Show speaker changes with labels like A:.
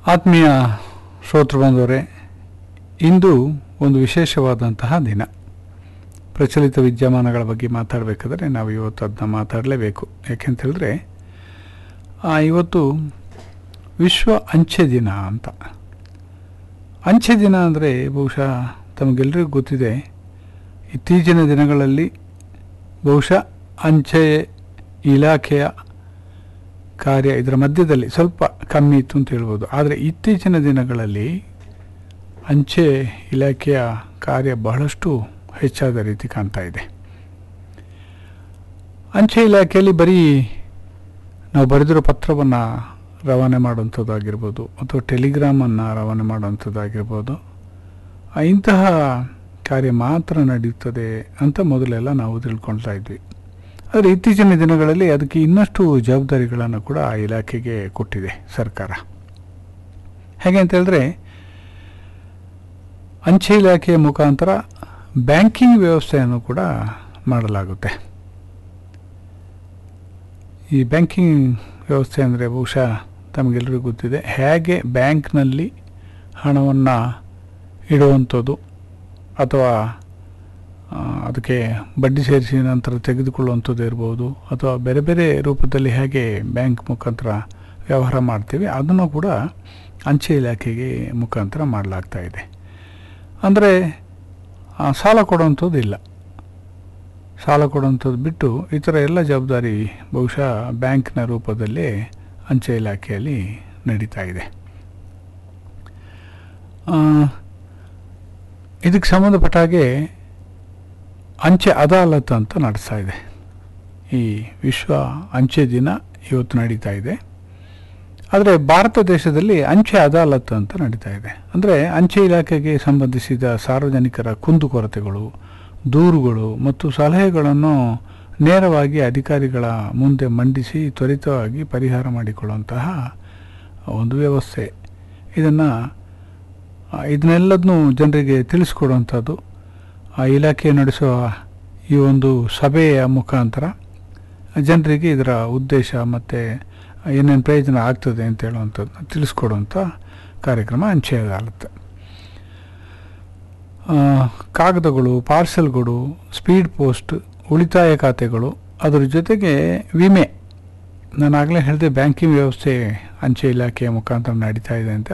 A: ಆತ್ಮೀಯ ಶ್ರೋತೃ ಬಂದವರೇ ಇಂದು ಒಂದು ವಿಶೇಷವಾದಂತಹ ದಿನ ಪ್ರಚಲಿತ ವಿದ್ಯಮಾನಗಳ ಬಗ್ಗೆ ಮಾತಾಡಬೇಕಾದ್ರೆ ನಾವು ಇವತ್ತು ಅದನ್ನ ಮಾತಾಡಲೇಬೇಕು ಯಾಕೆಂತ ಹೇಳಿದ್ರೆ ಆ, ಇವತ್ತು ವಿಶ್ವ ಅಂಚೆ ದಿನ ಅಂತ ಅಂಚೆ ದಿನ ಅಂದರೆ ಬಹುಶಃ ತಮಗೆಲ್ಲರಿಗೂ ಗೊತ್ತಿದೆ ಇತ್ತೀಚಿನ ದಿನಗಳಲ್ಲಿ ಬಹುಶಃ ಅಂಚೆ ಇಲಾಖೆಯ ಕಾರ್ಯ ಇದರ ಮಧ್ಯದಲ್ಲಿ ಸ್ವಲ್ಪ ಕಮ್ಮಿ ಇತ್ತು ಅಂತ ಹೇಳ್ಬೋದು ಆದರೆ ಇತ್ತೀಚಿನ ದಿನಗಳಲ್ಲಿ ಅಂಚೆ ಇಲಾಖೆಯ ಕಾರ್ಯ ಬಹಳಷ್ಟು ಹೆಚ್ಚಾದ ರೀತಿ ಕಾಣ್ತಾ ಇದೆ ಅಂಚೆ ಇಲಾಖೆಯಲ್ಲಿ ಬರೀ ನಾವು ಬರೆದಿರೋ ಪತ್ರವನ್ನು ರವಾನೆ ಮಾಡುವಂಥದ್ದಾಗಿರ್ಬೋದು ಅಥವಾ ಟೆಲಿಗ್ರಾಮನ್ನು ರವಾನೆ ಮಾಡುವಂಥದ್ದಾಗಿರ್ಬೋದು ಆ, ಇಂತಹ ಕಾರ್ಯ ಮಾತ್ರ ನಡೆಯುತ್ತದೆ ಅಂತ ಮೊದಲೆಲ್ಲ ನಾವು ತಿಳ್ಕೊಳ್ತಾ ಇದ್ವಿ ಆದರೆ ಇತ್ತೀಚಿನ ದಿನಗಳಲ್ಲಿ ಅದಕ್ಕೆ ಇನ್ನಷ್ಟು ಜವಾಬ್ದಾರಿಗಳನ್ನು ಕೂಡ ಆ ಇಲಾಖೆಗೆ ಕೊಟ್ಟಿದೆ ಸರ್ಕಾರ ಹೇಗೆ ಅಂತ ಹೇಳಿದ್ರೆ ಅಂಚೆ ಇಲಾಖೆಯ ಮುಖಾಂತರ ಬ್ಯಾಂಕಿಂಗ್ ವ್ಯವಸ್ಥೆಯನ್ನು ಕೂಡ ಮಾಡಲಾಗುತ್ತೆ ಈ ಬ್ಯಾಂಕಿಂಗ್ ವ್ಯವಸ್ಥೆ ಅಂದರೆ ಬಹುಶಃ ತಮಗೆಲ್ಲರಿಗೂ ಗೊತ್ತಿದೆ ಹೇಗೆ ಬ್ಯಾಂಕ್ನಲ್ಲಿ ಹಣವನ್ನು ಇಡುವಂಥದ್ದು ಅಥವಾ ಆ, ಅದಕ್ಕೆ ಬಡ್ಡಿ ಸೇರಿಸಿ ನಂತರ ತೆಗೆದುಕೊಳ್ಳುವಂಥದ್ದು ಇರ್ಬೋದು ಅಥವಾ ಬೇರೆ ಬೇರೆ ರೂಪದಲ್ಲಿ ಹೇಗೆ ಬ್ಯಾಂಕ್ ಮುಖಾಂತರ ವ್ಯವಹಾರ ಮಾಡ್ತೀವಿ ಅದನ್ನು ಕೂಡ ಅಂಚೆ ಇಲಾಖೆಗೆ ಮುಖಾಂತರ ಮಾಡಲಾಗ್ತಾ ಇದೆ ಅಂದರೆ ಆ, ಸಾಲ ಕೊಡುವಂಥದ್ದು ಇಲ್ಲ ಸಾಲ ಕೊಡುವಂಥದ್ದು ಬಿಟ್ಟು ಇತರ ಎಲ್ಲ ಜವಾಬ್ದಾರಿ ಬಹುಶಃ ಬ್ಯಾಂಕ್ನ ರೂಪದಲ್ಲೇ ಅಂಚೆ ಇಲಾಖೆಯಲ್ಲಿ ನಡೀತಾ ಇದೆ ಆ, ಇದಕ್ಕೆ ಸಂಬಂಧಪಟ್ಟ ಹಾಗೆ ಅಂಚೆ ಅದಾಲತ್ ಅಂತ ನಡೆಸ್ತಾ ಇದೆ ಈ ವಿಶ್ವ ಅಂಚೆ ದಿನ ಇವತ್ತು ನಡೀತಾ ಇದೆ ಆದರೆ ಭಾರತ ದೇಶದಲ್ಲಿ ಅಂಚೆ ಅದಾಲತ್ ಅಂತ ನಡೀತಾ ಇದೆ ಅಂದರೆ ಅಂಚೆ ಇಲಾಖೆಗೆ ಸಂಬಂಧಿಸಿದ ಸಾರ್ವಜನಿಕರ ಕುಂದುಕೊರತೆಗಳು ದೂರುಗಳು ಮತ್ತು ಸಲಹೆಗಳನ್ನು ನೇರವಾಗಿ ಅಧಿಕಾರಿಗಳ ಮುಂದೆ ಮಂಡಿಸಿ ತ್ವರಿತವಾಗಿ ಪರಿಹಾರ ಮಾಡಿಕೊಳ್ಳುವಂತಹ ಒಂದು ವ್ಯವಸ್ಥೆ ಇದನ್ನು ಇದನ್ನೆಲ್ಲದನ್ನೂ ಜನರಿಗೆ ತಿಳಿಸ್ಕೊಡುವಂಥದ್ದು ಆ ಇಲಾಖೆ ನಡೆಸುವ ಈ ಒಂದು ಸಭೆಯ ಮುಖಾಂತರ ಜನರಿಗೆ ಇದರ ಉದ್ದೇಶ ಮತ್ತು ಏನೇನು ಪ್ರಯೋಜನ ಆಗ್ತದೆ ಅಂತ ಹೇಳುವಂಥದ್ದನ್ನ ತಿಳಿಸ್ಕೊಡುವಂಥ ಕಾರ್ಯಕ್ರಮ ಅಂಚೆ ಅದಾಲತ್ ಆ, ಕಾಗದಗಳು ಪಾರ್ಸೆಲ್ಗಳು ಸ್ಪೀಡ್ ಪೋಸ್ಟ್ ಉಳಿತಾಯ ಖಾತೆಗಳು ಅದರ ಜೊತೆಗೆ ವಿಮೆ ನಾನು ಆಗಲೇ ಹೇಳಿದೆ ಬ್ಯಾಂಕಿಂಗ್ ವ್ಯವಸ್ಥೆ ಅಂಚೆ ಇಲಾಖೆಯ ಮುಖಾಂತರ ನಡೀತಾ ಇದೆ ಅಂತ